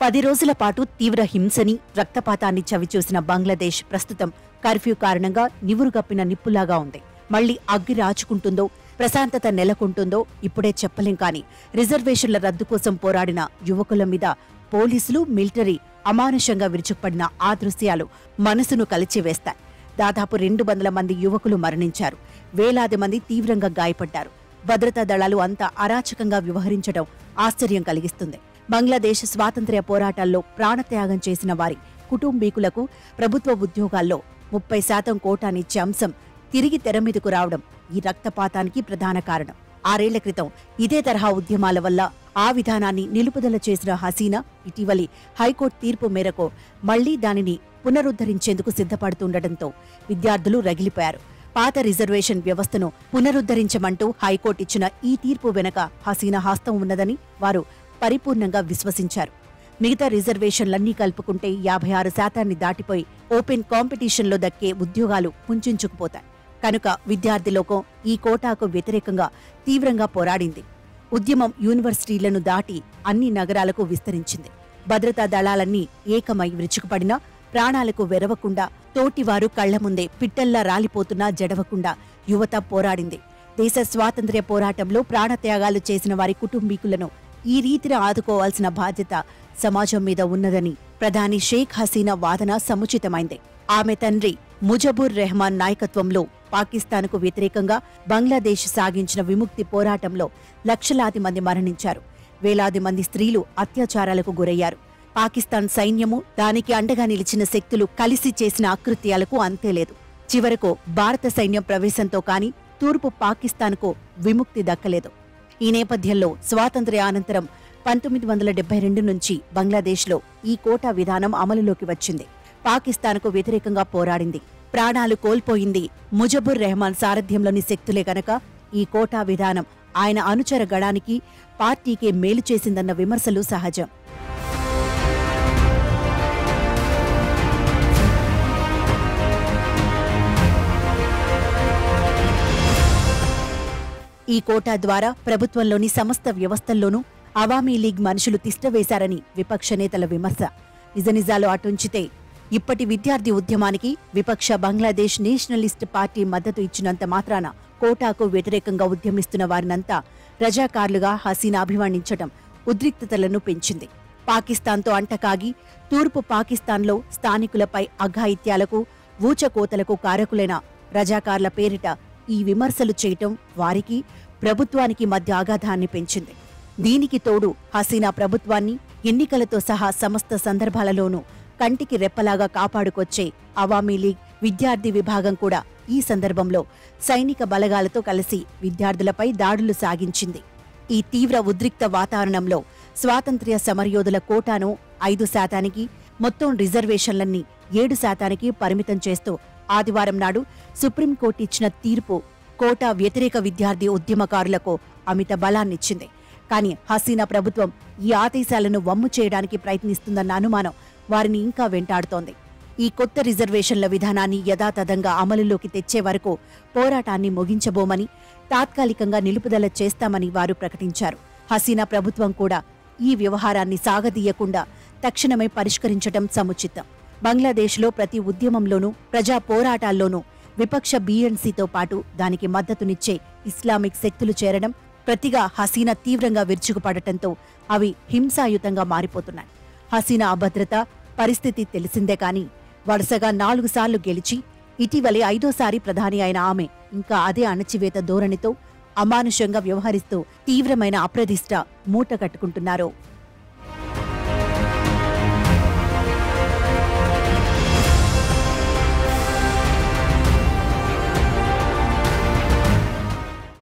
పది రోజుల పాటు తీవ్ర హింసని రక్తపాతాన్ని చవిచూసిన బంగ్లాదేశ్ ప్రస్తుతం కర్ఫ్యూ కారణంగా నివురుగప్పిన నిప్పులాగా ఉంది మళ్లీ అగ్గి రాచుకుంటుందో ప్రశాంతత నెలకొంటుందో ఇప్పుడే చెప్పలేం కాని రిజర్వేషన్ల రద్దు కోసం పోరాడిన యువకుల మీద పోలీసులు మిలిటరీ అమానుషంగా విరుచుకుపడిన ఆ దృశ్యాలు మనసును కలిచివేస్తాయి దాదాపు రెండు వందల మంది యువకులు మరణించారు వేలాది మంది తీవ్రంగా గాయపడ్డారు భద్రతా దళాలు అంత అరాచకంగా వ్యవహరించడం ఆశ్చర్యం కలిగిస్తుంది బంగ్లాదేశ్ స్వాతంత్ర్య పోరాటాల్లో ప్రాణత్యాగం చేసిన వారి కుటుంబీకులకు ప్రభుత్వ ఉద్యోగాల్లో ముప్పై శాతం కోటానిచ్చే అంశం తిరిగి తెర మీదకు రావడం ఈ రక్తపాతానికి ప్రధాన కారణం ఆరేళ్ల క్రితం ఇదే తరహా ఉద్యమాల వల్ల ఆ విధానాన్ని నిలుపుదల చేసిన హసీనా ఇటీవలి హైకోర్టు తీర్పు మేరకు మళ్లీ దానిని పునరుద్ధరించేందుకు సిద్ధపడుతుండటంతో విద్యార్థులు రగిలిపోయారు పాత రిజర్వేషన్ వ్యవస్థను పునరుద్ధరించమంటూ హైకోర్టు ఇచ్చిన ఈ తీర్పు వెనక హసీనా హస్తం ఉన్నదని వారు పరిపూర్ణంగా విశ్వసించారు మిగతా రిజర్వేషన్లన్నీ కలుపుకుంటే యాభై ఆరు శాతాన్ని దాటిపోయి ఓపెన్ కాంపిటీషన్లో దక్కే ఉద్యోగాలు పుంచుకుపోతాయి కనుక విద్యార్థి లోకం ఈ కోటాకు వ్యతిరేకంగా తీవ్రంగా పోరాడింది ఉద్యమం యూనివర్సిటీలను దాటి అన్ని నగరాలకు విస్తరించింది భద్రతా దళాలన్నీ ఏకమై విరుచుకుపడినా ప్రాణాలకు వెరవకుండా తోటివారు కళ్ల ముందే పిట్టల్లా రాలిపోతున్నా జడవకుండా యువత పోరాడింది దేశ స్వాతంత్ర్య పోరాటంలో ప్రాణత్యాగాలు చేసిన వారి కుటుంబీకులను ఈ రీతిన ఆదుకోవాల్సిన బాధ్యత సమాజం మీద ఉన్నదని ప్రధాని షేక్ హసీనా వాదన సముచితమైంది ఆమె తండ్రి ముజబుర్ రెహమాన్ నాయకత్వంలో పాకిస్తాన్కు వ్యతిరేకంగా బంగ్లాదేశ్ సాగించిన విముక్తి పోరాటంలో లక్షలాది మంది మరణించారు వేలాది మంది స్త్రీలు అత్యాచారాలకు గురయ్యారు పాకిస్తాన్ సైన్యము దానికి అండగా నిలిచిన శక్తులు కలిసి చేసిన అకృత్యాలకు అంతేలేదు చివరకు భారత సైన్యం ప్రవేశంతో కాని తూర్పు పాకిస్తాన్కు విముక్తి దక్కలేదు ఈ నేపథ్యంలో స్వాతంత్ర్య అనంతరం పంతొమ్మిది వందల డెబ్బై రెండు నుంచి బంగ్లాదేశ్లో ఈ కోటా విధానం అమలులోకి వచ్చింది పాకిస్తాన్కు వ్యతిరేకంగా పోరాడింది ప్రాణాలు కోల్పోయింది ముజబుర్ రెహమాన్ సారథ్యంలోని శక్తులే గనక ఈ కోటా విధానం ఆయన అనుచర గణానికి పార్టీకే మేలు చేసిందన్న విమర్శలు సహజం ఈ కోటా ద్వారా ప్రభుత్వంలోని సమస్త వ్యవస్థల్లోనూ అవామీ లీగ్ మనుషులు తిష్టవేశారని విపక్ష నేతల విమర్శ నిజనిజాలు అటుంచితే ఇప్పటి విద్యార్థి ఉద్యమానికి విపక్ష బంగ్లాదేశ్ నేషనలిస్ట్ పార్టీ మద్దతు ఇచ్చినంత మాత్రాన కోటాకు వ్యతిరేకంగా ఉద్యమిస్తున్న వారినంతా రజాకార్లుగా హసీనా అభివర్ణించడం ఉద్రిక్తతలను పెంచింది పాకిస్తాన్తో అంటకాగి తూర్పు పాకిస్తాన్లో స్థానికులపై అఘాయిత్యాలకు ఊచకోతలకు కారకులైన రజాకార్ల పేరిట ఈ విమర్శలు చేయటం వారికి ప్రభుత్వానికి మధ్య ఆఘాతాన్ని పెంచింది దీనికి తోడు హసీనా ప్రభుత్వాన్ని ఎన్నికలతో సహా సమస్త సందర్భాలలోనూ కంటికి రెప్పలాగా కాపాడుకొచ్చే అవామీ లీగ్ విద్యార్థి విభాగం కూడా ఈ సందర్భంలో సైనిక బలగాలతో కలిసి విద్యార్థులపై దాడులు సాగించింది ఈ తీవ్ర ఉద్రిక్త వాతావరణంలో స్వాతంత్ర్య సమరయోధుల కోటాను ఐదు శాతానికి మొత్తం రిజర్వేషన్లన్నీ ఏడు శాతానికి పరిమితం చేస్తూ ఆదివారం నాడు సుప్రీంకోర్టు ఇచ్చిన తీర్పు కోటా వ్యతిరేక విద్యార్థి ఉద్యమకారులకు అమిత బలాన్నిచ్చింది కానీ హసీనా ప్రభుత్వం ఈ ఆదేశాలను వమ్ము చేయడానికి ప్రయత్నిస్తుందన్న అనుమానం వారిని ఇంకా వెంటాడుతోంది ఈ కొత్త రిజర్వేషన్ల విధానాన్ని యథాతథంగా అమలులోకి తెచ్చే వరకు పోరాటాన్ని ముగించబోమని తాత్కాలికంగా నిలుపుదల చేస్తామని వారు ప్రకటించారు హసీనా ప్రభుత్వం కూడా ఈ వ్యవహారాన్ని సాగదీయకుండా తక్షణమే పరిష్కరించడం సముచితం బంగ్లాదేశ్లో ప్రతి ఉద్యమంలోనూ ప్రజా పోరాటాల్లోనూ విపక్ష బీఎన్సీతో పాటు దానికి మద్దతునిచ్చే ఇస్లామిక్ శక్తులు చేరడం ప్రతిగా హసీనా తీవ్రంగా విరుచుకుపడటంతో అవి హింసాయుతంగా మారిపోతున్నాయి హసీనా అభద్రత పరిస్థితి తెలిసిందే కాని వరుసగా నాలుగు సార్లు గెలిచి ఇటీవలే ఐదోసారి ప్రధాని అయిన ఆమె ఇంకా అదే అణచివేత ధోరణితో అమానుషంగా వ్యవహరిస్తూ తీవ్రమైన అప్రదిష్ట మూట కట్టుకుంటున్నారు